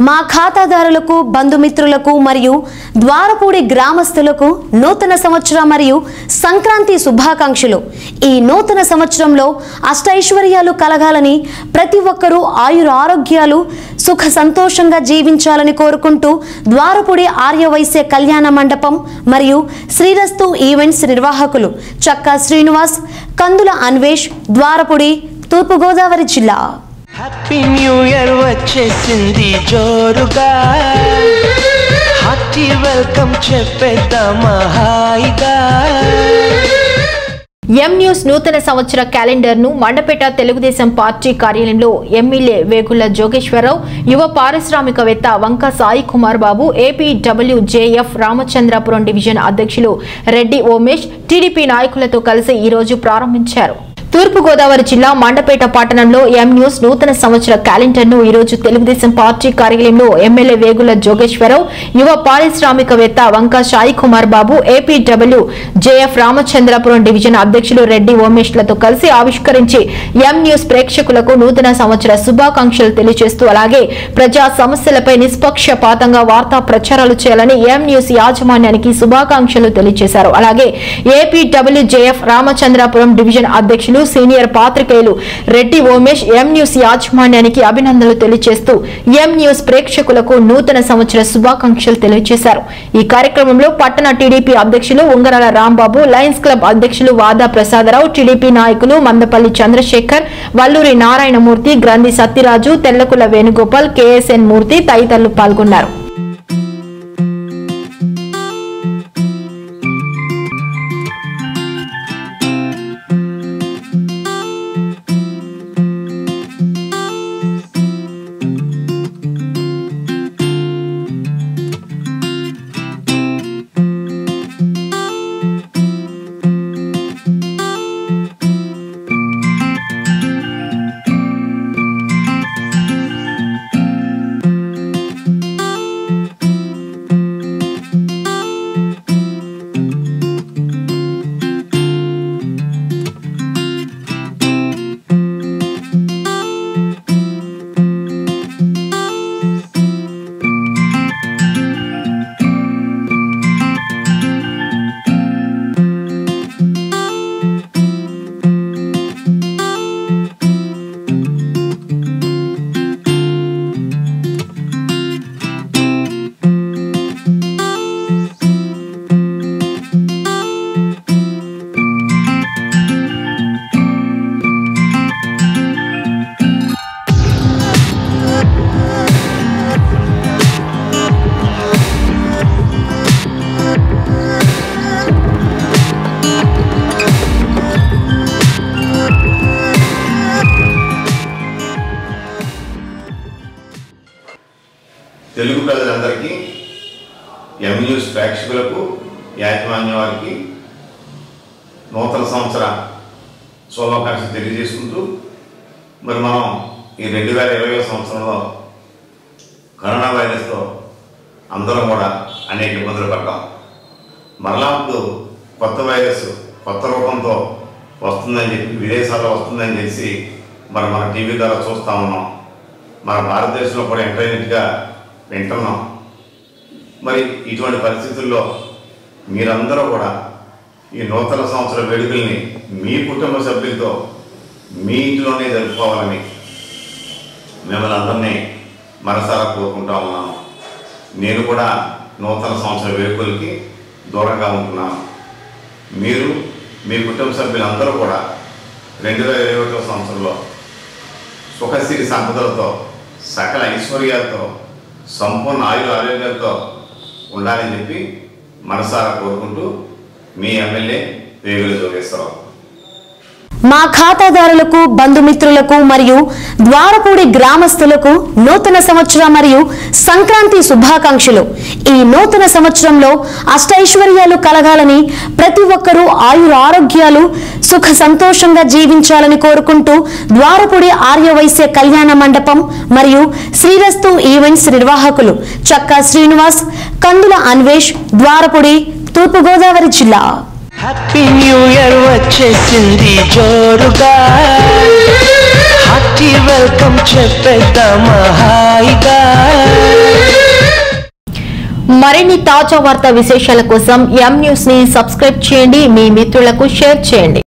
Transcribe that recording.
మా ఖాతాదారులకు బంధుమిత్రులకు మరియు ద్వారపూడి గ్రామస్తులకు నూతన సంవత్సర మరియు సంక్రాంతి శుభాకాంక్షలు ఈ నూతన సంవత్సరంలో అష్టైశ్వర్యాలు కలగాలని ప్రతి ఒక్కరూ ఆయుర ఆరోగ్యాలు సుఖ సంతోషంగా జీవించాలని కోరుకుంటూ ద్వారపూడి ఆర్యవైశ్య కళ్యాణ మండపం మరియు శ్రీరస్తు ఈవెంట్స్ నిర్వాహకులు చక్కా శ్రీనివాస్ కందుల అన్వేష్ ద్వారపూడి తూర్పుగోదావరి జిల్లా హ్యాపీ న్యూ ఇయర్ వచ్చేసింది జోరుగా హార్టీ వెల్కమ్ చెప్పేద్దామా హాయిగా ఎం న్యూస్ నూతన సంవత్సర క్యాలెండర్ ను మండపేట తెలుగుదేశం పార్టీ కార్యాలయంలో ఎమ్మెల్యే వేగుల జోగేశ్వరరావు యువ పారిశ్రామికవేత్త వంక సాయి కుమార్ బాబు ఏపీడబ్ల్యూజేఎఫ్ రామచంద్రాపురం డివిజన్ అధ్యక్షులు రెడ్డి ఓమేష్ టీడీపీ నాయకులతో కలిసి ఈ రోజు ప్రారంభించారు తూర్పుగోదావరి జిల్లా మండపేట పట్టణంలో ఎం న్యూస్ నూతన సంవత్సర క్యాలెండర్ ను ఈ రోజు తెలుగుదేశం పార్టీ కార్యాలయంలో ఎమ్మెల్యే వేగుల జోగేశ్వరరావు యువ పారిశ్రామికవేత్త Vanka Sai Kumar Babu APWJF Ramachandrapuram division అధ్యక్షులు రెడ్డి ఓమేష్లతో కలిసి ఆవిష్కరించి ఎం న్యూస్ ప్రేక్షకులకు నూతన సంవత్సర శుభాకాంక్షలు తెలియజేస్తూ అలాగే ప్రజా సమస్యలపై నిష్పక్షపాతంగా వార్తా ప్రచారాలు చేయాలని ఎం న్యూస్ యాజమాన్యానికి శుభాకాంక్షలు తెలియజేశారు అలాగే ఏపీడబ్ల్యూజేఎఫ్ రామచంద్రాపురం డివిజన్ అధ్యక్షులు సీనియర్ పాత్రికేయులు రెడ్డి ఓమేష్ ఎం న్యూస్ యాజమాన్యానికి అభినందనలు తెలియజేస్తూ ఎం న్యూస్ ప్రేక్షకులకు నూతన సంవత్సర శుభాకాంక్షలు తెలియజేశారు ఈ కార్యక్రమంలో పట్టణ టీడీపీ అధ్యక్షులు ఉంగరాల రాంబాబు లయన్స్ క్లబ్ అధ్యక్షులు వాదా ప్రసాదరావు టీడీపీ నాయకులు మందపల్లి చంద్రశేఖర్ వల్లూరి నారాయణమూర్తి గ్రంథి సత్యరాజు తెల్లకుల వేణుగోపాల్ కేఎస్ఎన్ మూర్తి తదితరులు పాల్గొన్నారు తెలుగు ప్రజలందరికీ ఎం న్యూస్ ప్రేక్షకులకు యాజమాన్యం వారికి నూతన సంవత్సర శుభాకాంక్షలు తెలియజేసుకుంటూ మరి మనం ఈ రెండు వేల ఇరవై సంవత్సరంలో కరోనా వైరస్తో అందరం కూడా అనేక ఇబ్బందులు పడ్డాం మరలా ఇప్పుడు కొత్త వైరస్ కొత్త రూపంతో వస్తుందని చెప్పి విదేశాల్లో వస్తుందని తెలిసి మరి మన టీవీ ద్వారా చూస్తూ ఉన్నాం మన భారతదేశంలో కూడా ఇంటర్నెట్గా వింటున్నాం మరి ఇటువంటి పరిస్థితుల్లో మీరందరూ కూడా ఈ నూతన సంవత్సర వేడుకల్ని మీ కుటుంబ సభ్యులతో మీ ఇంట్లోనే జరుపుకోవాలని మిమ్మల్ని అందరినీ మనసారా కోరుకుంటా ఉన్నాను నేను కూడా నూతన సంవత్సర వేడుకలకి దూరంగా ఉంటున్నాను మీరు మీ కుటుంబ సభ్యులందరూ కూడా రెండు వేల ఇరవై ఒకటో సంవత్సరంలో సుఖసిరి సంపదలతో సకల ఐశ్వర్యాలతో సంపూర్ణ ఆయుర ఆరోగ్యాలతో ఉండాలని చెప్పి మనసారా కోరుకుంటూ మీ ఎమ్మెల్యే వేగుల జోగేశ్వరరావు మా ఖాతాదారులకు బంధుమిత్రులకు మరియు ద్వారపూడి గ్రామస్తులకు నూతన సంవత్సర మరియు సంక్రాంతి శుభాకాంక్షలు ఈ నూతన సంవత్సరంలో అష్టైశ్వర్యాలు కలగాలని ప్రతి ఒక్కరూ ఆయుర ఆరోగ్యాలు సుఖ సంతోషంగా జీవించాలని కోరుకుంటూ ద్వారపూడి ఆర్యవైశ్య కళ్యాణ మండపం మరియు శ్రీరస్తు ఈవెంట్స్ నిర్వాహకులు చక్కా శ్రీనివాస్ కందుల అన్వేష్ ద్వారపూడి తూర్పుగోదావరి జిల్లా హ్యాపీ న్యూ ఇయర్ వచ్చేసింది జోరుగా హార్టీ వెల్కమ్ చెప్పేద్దామా హాయిగా మరిన్ని తాజా వార్తా విశేషాల కోసం ఎం న్యూస్ ని సబ్స్క్రైబ్ చేయండి మీ మిత్రులకు షేర్ చేయండి